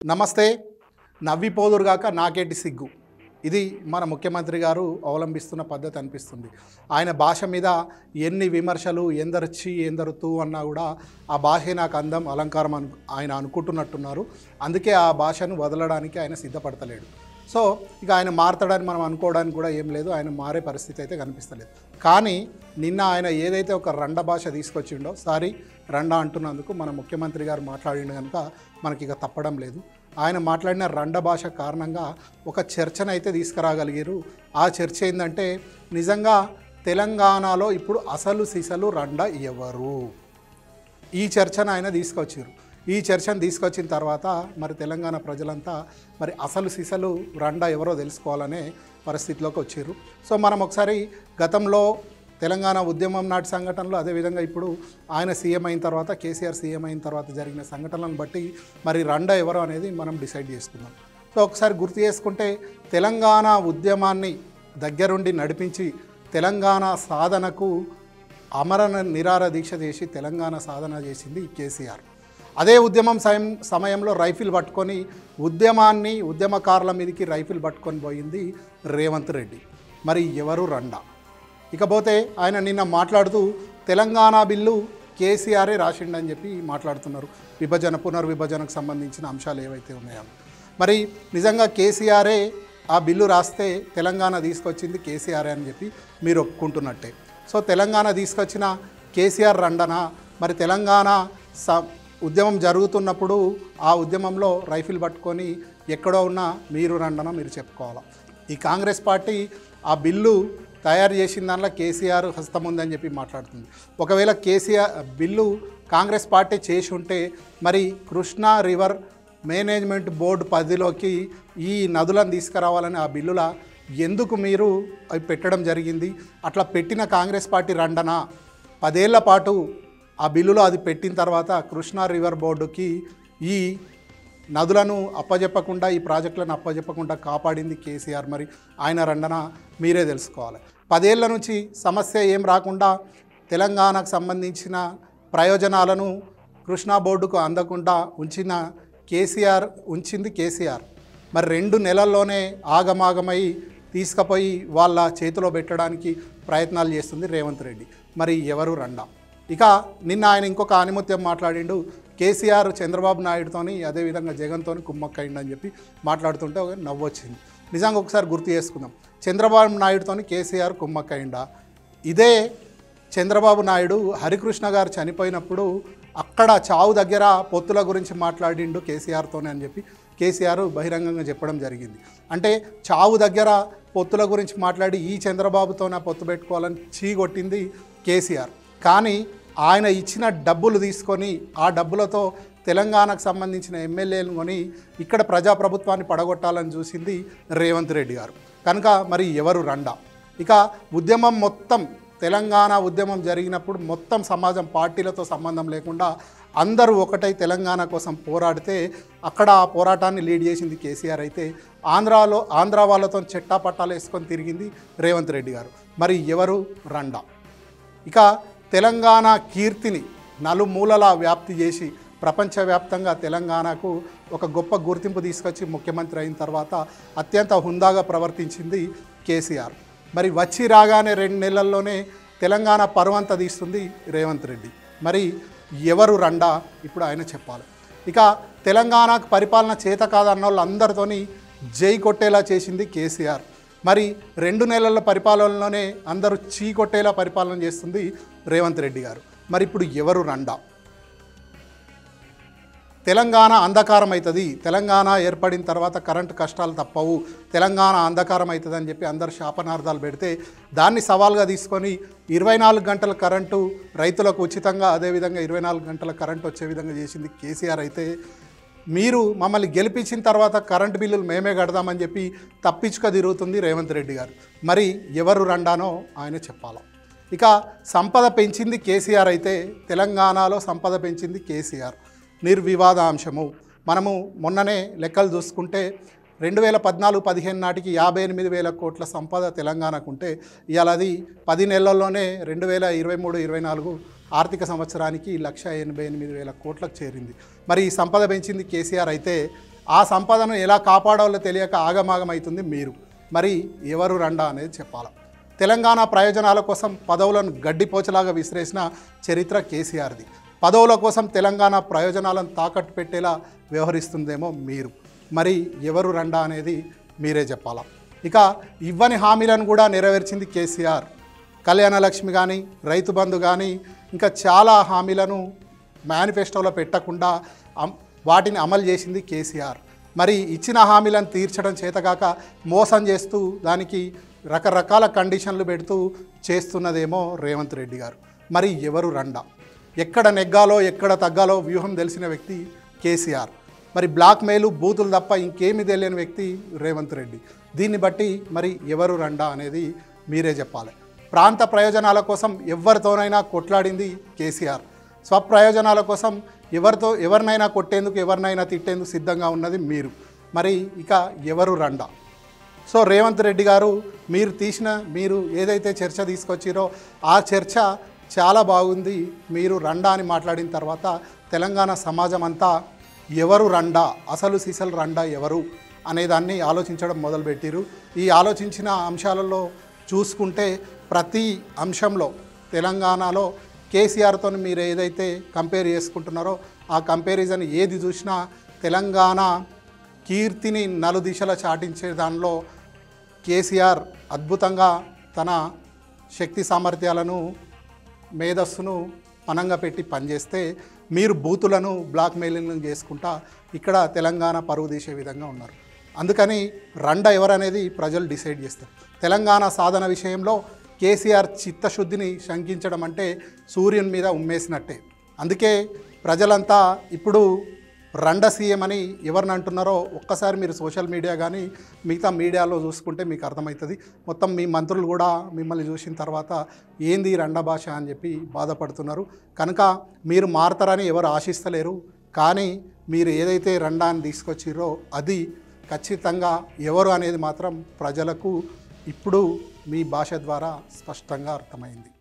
నమస్తే నవ్విపోదురుగాక నాకేటి సిగ్గు ఇది మన ముఖ్యమంత్రి గారు అవలంబిస్తున్న పద్ధతి అనిపిస్తుంది ఆయన భాష మీద ఎన్ని విమర్శలు ఎందరు చి ఎందరు తూ అన్నా కూడా ఆ భాషే నాకు అందం అలంకారం అను ఆయన అనుకుంటున్నట్టున్నారు అందుకే ఆ భాషను వదలడానికి ఆయన సిద్ధపడతలేడు సో ఇక ఆయన మారతాడని మనం అనుకోవడానికి కూడా ఏం లేదు ఆయన మారే పరిస్థితి అయితే కనిపిస్తలేదు కానీ నిన్న ఆయన ఏదైతే ఒక రండ భాష తీసుకొచ్చిండో సారీ రండ అంటున్నందుకు మన ముఖ్యమంత్రి గారు మాట్లాడిండు కనుక మనకి ఇక తప్పడం లేదు ఆయన మాట్లాడిన రండ భాష కారణంగా ఒక చర్చను అయితే తీసుకురాగలిగారు ఆ చర్చ ఏంటంటే నిజంగా తెలంగాణలో ఇప్పుడు అసలు సిసలు రండ ఎవరు ఈ చర్చను ఆయన తీసుకొచ్చారు ఈ చర్చను తీసుకొచ్చిన తర్వాత మరి తెలంగాణ ప్రజలంతా మరి అసలు సిసలు రండ ఎవరో తెలుసుకోవాలనే పరిస్థితిలోకి వచ్చారు సో మనం ఒకసారి గతంలో తెలంగాణ ఉద్యమం నాటి సంఘటనలు అదేవిధంగా ఇప్పుడు ఆయన సీఎం అయిన తర్వాత కేసీఆర్ సీఎం అయిన తర్వాత జరిగిన సంఘటనలను బట్టి మరి రండ ఎవరో అనేది మనం డిసైడ్ చేసుకుందాం సో ఒకసారి గుర్తు చేసుకుంటే తెలంగాణ ఉద్యమాన్ని దగ్గరుండి నడిపించి తెలంగాణ సాధనకు అమరణ నిరార దీక్ష చేసి తెలంగాణ సాధన చేసింది కేసీఆర్ అదే ఉద్యమం సమయం సమయంలో రైఫిల్ పట్టుకొని ఉద్యమాన్ని ఉద్యమకారుల మీదకి రైఫిల్ పట్టుకొని పోయింది రేవంత్ రెడ్డి మరి ఎవరు రండా ఇకపోతే ఆయన నిన్న మాట్లాడుతూ తెలంగాణ బిల్లు కేసీఆరే రాసిండని చెప్పి మాట్లాడుతున్నారు విభజన పునర్విభజనకు సంబంధించిన అంశాలు ఏవైతే ఉన్నాయో మరి నిజంగా కేసీఆరే ఆ బిల్లు రాస్తే తెలంగాణ తీసుకొచ్చింది కేసీఆర్ అని చెప్పి మీరు ఒప్పుకుంటున్నట్టే సో తెలంగాణ తీసుకొచ్చిన కేసీఆర్ రండన మరి తెలంగాణ స ఉద్యమం జరుగుతున్నప్పుడు ఆ ఉద్యమంలో రైఫిల్ పట్టుకొని ఎక్కడో ఉన్న మీరు రండన మీరు చెప్పుకోవాలి ఈ కాంగ్రెస్ పార్టీ ఆ బిల్లు తయారు చేసిన దానిలో కేసీఆర్ హస్తం ఉందని చెప్పి మాట్లాడుతుంది ఒకవేళ కేసీఆర్ బిల్లు కాంగ్రెస్ పార్టీ చేసి ఉంటే మరి కృష్ణా రివర్ మేనేజ్మెంట్ బోర్డు పరిధిలోకి ఈ నదులను తీసుకురావాలని ఆ బిల్లుల ఎందుకు మీరు అవి పెట్టడం జరిగింది అట్లా పెట్టిన కాంగ్రెస్ పార్టీ రండన పదేళ్ల పాటు ఆ బిల్లులో అది పెట్టిన తర్వాత కృష్ణా రివర్ బోర్డుకి ఈ నదులను అప్పజెప్పకుండా ఈ ప్రాజెక్టులను అప్పజెప్పకుండా కాపాడింది కేసీఆర్ మరి ఆయన రండన మీరే తెలుసుకోవాలి పదేళ్ల నుంచి సమస్య ఏం రాకుండా తెలంగాణకు సంబంధించిన ప్రయోజనాలను కృష్ణా బోర్డుకు అందకుండా ఉంచిన కేసీఆర్ ఉంచింది కేసీఆర్ మరి రెండు నెలల్లోనే ఆగమాగమై తీసుకుపోయి వాళ్ళ చేతిలో పెట్టడానికి ప్రయత్నాలు చేస్తుంది రేవంత్ రెడ్డి మరి ఎవరు రండా ఇక నిన్న ఆయన ఇంకొక ఆనిముత్యం మాట్లాడిండు కేసీఆర్ చంద్రబాబు నాయుడుతోని అదేవిధంగా జగన్తోని కుమ్మక్కయిండని చెప్పి మాట్లాడుతుంటే ఒక నవ్వు వచ్చింది నిజంగా ఒకసారి గుర్తు చేసుకుందాం చంద్రబాబు నాయుడుతోని కేసీఆర్ కుమ్మక్కయిండా ఇదే చంద్రబాబు నాయుడు హరికృష్ణ గారు చనిపోయినప్పుడు అక్కడ చావు దగ్గర పొత్తుల గురించి మాట్లాడిండు కేసీఆర్తోనే అని చెప్పి కేసీఆర్ బహిరంగంగా చెప్పడం జరిగింది అంటే చావు దగ్గర పొత్తుల గురించి మాట్లాడి ఈ చంద్రబాబుతో నా పొత్తు పెట్టుకోవాలని చీ కొట్టింది కేసీఆర్ కానీ ఆయన ఇచ్చిన డబ్బులు తీసుకొని ఆ డబ్బులతో తెలంగాణకు సంబంధించిన ఎమ్మెల్యేలను కొని ఇక్కడ ప్రజాప్రభుత్వాన్ని పడగొట్టాలని చూసింది రేవంత్ రెడ్డి గారు కనుక మరి ఎవరు రండా ఇక ఉద్యమం మొత్తం తెలంగాణ ఉద్యమం జరిగినప్పుడు మొత్తం సమాజం పార్టీలతో సంబంధం లేకుండా అందరూ ఒకటై తెలంగాణ కోసం పోరాడితే అక్కడ ఆ పోరాటాన్ని లీడ్ చేసింది కేసీఆర్ అయితే ఆంధ్రాలో ఆంధ్ర వాళ్ళతో చెట్టా పట్టాలు వేసుకొని తిరిగింది రేవంత్ రెడ్డి గారు మరి ఎవరు రండా ఇక తెలంగాణ కీర్తిని నలుమూలలా వ్యాప్తి చేసి ప్రపంచవ్యాప్తంగా తెలంగాణకు ఒక గొప్ప గుర్తింపు తీసుకొచ్చి ముఖ్యమంత్రి అయిన తర్వాత అత్యంత హుందాగా ప్రవర్తించింది కేసీఆర్ మరి వచ్చి రాగానే రెండు నెలల్లోనే తెలంగాణ పర్వంత తీస్తుంది రేవంత్ రెడ్డి మరి ఎవరు రండా ఇప్పుడు ఆయన చెప్పాలి ఇక తెలంగాణకు పరిపాలన చేత కాదన్న వాళ్ళందరితోని జై కొట్టేలా చేసింది కేసీఆర్ మరి రెండు నెలల పరిపాలనలోనే అందరూ చీ కొట్టేలా పరిపాలన చేస్తుంది రేవంత్ రెడ్డి గారు మరి ఇప్పుడు ఎవరు రండా తెలంగాణ అంధకారం అవుతుంది తెలంగాణ ఏర్పడిన తర్వాత కరెంటు కష్టాలు తప్పవు తెలంగాణ అంధకారం అవుతుంది అని చెప్పి అందరు శాపనార్థాలు పెడితే దాన్ని సవాల్గా తీసుకొని ఇరవై నాలుగు గంటల కరెంటు రైతులకు ఉచితంగా అదేవిధంగా ఇరవై నాలుగు గంటల కరెంటు వచ్చే విధంగా చేసింది కేసీఆర్ అయితే మీరు మమ్మల్ని గెలిపించిన తర్వాత కరెంటు బిల్లులు మేమే కడదామని చెప్పి తప్పించుక తిరుగుతుంది రేవంత్ రెడ్డి గారు మరి ఎవరు రండానో ఆయన చెప్పాలి ఇక సంపద పెంచింది కేసీఆర్ అయితే తెలంగాణలో సంపద పెంచింది కేసీఆర్ నిర్వివాదాంశము మనము మొన్ననే లెక్కలు చూసుకుంటే రెండు వేల పద్నాలుగు పదిహేను నాటికి యాభై ఎనిమిది వేల కోట్ల సంపద తెలంగాణకు ఉంటే ఇవాళ అది పది నెలల్లోనే రెండు వేల ఇరవై మూడు ఇరవై నాలుగు ఆర్థిక సంవత్సరానికి లక్ష ఎనభై ఎనిమిది వేల కోట్లకు చేరింది మరి ఈ సంపద పెంచింది కేసీఆర్ అయితే ఆ సంపదను ఎలా కాపాడాలో తెలియక ఆగమాగమవుతుంది మీరు మరి ఎవరు రండా అనేది చెప్పాలి తెలంగాణ ప్రయోజనాల కోసం పదవులను గడ్డిపోచలాగా విసిరేసిన చరిత్ర కేసీఆర్ది పదవుల కోసం తెలంగాణ ప్రయోజనాలను తాకట్టు పెట్టేలా వ్యవహరిస్తుందేమో మీరు మరి ఎవరు రండా అనేది మీరే చెప్పాలా ఇక ఇవ్వని హామీలను కూడా నెరవేర్చింది కేసీఆర్ కళ్యాణ లక్ష్మి కానీ రైతు బంధు కానీ ఇంకా చాలా హామీలను మేనిఫెస్టోలో పెట్టకుండా అమ్- వాటిని అమలు చేసింది కేసీఆర్ మరి ఇచ్చిన హామీలను తీర్చడం చేతగాక మోసం చేస్తూ దానికి రకరకాల కండిషన్లు పెడుతూ చేస్తున్నదేమో రేవంత్ రెడ్డి గారు మరి ఎవరు రండా ఎక్కడ నెగ్గాలో ఎక్కడ తగ్గాలో వ్యూహం తెలిసిన వ్యక్తి కేసీఆర్ మరి బ్లాక్ మెయిల్ బూతులు తప్ప ఇంకేమీ తెలియని వ్యక్తి రేవంత్ రెడ్డి దీన్ని బట్టి మరి ఎవరు రండా అనేది మీరే చెప్పాలి ప్రాంత ప్రయోజనాల కోసం ఎవరితోనైనా కొట్లాడింది కేసీఆర్ స్వప్రయోజనాల కోసం ఎవరితో ఎవరినైనా కొట్టేందుకు ఎవరినైనా తిట్టేందుకు సిద్ధంగా ఉన్నది మీరు మరి ఇక ఎవరు రండా సో రేవంత్ రెడ్డి గారు మీరు తీసిన మీరు ఏదైతే చర్చ తీసుకొచ్చిరో ఆ చర్చ చాలా బాగుంది మీరు రండా అని మాట్లాడిన తర్వాత తెలంగాణ సమాజం అంతా ఎవరు రండా అసలు సీసలు రండా ఎవరు అనేదాన్ని ఆలోచించడం మొదలుపెట్టిరు ఈ ఆలోచించిన అంశాలలో చూసుకుంటే ప్రతి అంశంలో తెలంగాణలో కేసీఆర్తో మీరు ఏదైతే కంపేర్ చేసుకుంటున్నారో ఆ కంపారిజన్ ఏది చూసినా తెలంగాణ కీర్తిని నలుదిశల చాటించే దానిలో కేసీఆర్ అద్భుతంగా తన శక్తి సామర్థ్యాలను మేధస్సును పనంగా పెట్టి పనిచేస్తే మీరు బూతులను బ్లాక్ మెయిలింగ్ చేసుకుంటా ఇక్కడ తెలంగాణ పరువు తీసే విధంగా ఉన్నారు అందుకని రండ ఎవరనేది ప్రజలు డిసైడ్ చేస్తారు తెలంగాణ సాధన విషయంలో కేసీఆర్ చిత్తశుద్ధిని శంకించడం అంటే సూర్యుని మీద ఉమ్మేసినట్టే అందుకే ప్రజలంతా ఇప్పుడు రండ సీఎం అని ఎవరిని అంటున్నారో ఒక్కసారి మీరు సోషల్ మీడియా కానీ మిగతా మీడియాలో చూసుకుంటే మీకు అర్థమవుతుంది మొత్తం మీ మంత్రులు కూడా మిమ్మల్ని చూసిన తర్వాత ఏంది ఈ రండ భాష అని చెప్పి బాధపడుతున్నారు కనుక మీరు మారతారని ఎవరు ఆశిస్తలేరు కానీ మీరు ఏదైతే రండాన్ని తీసుకొచ్చిరో అది ఖచ్చితంగా ఎవరు అనేది మాత్రం ప్రజలకు ఇప్పుడు మీ భాష ద్వారా స్పష్టంగా అర్థమైంది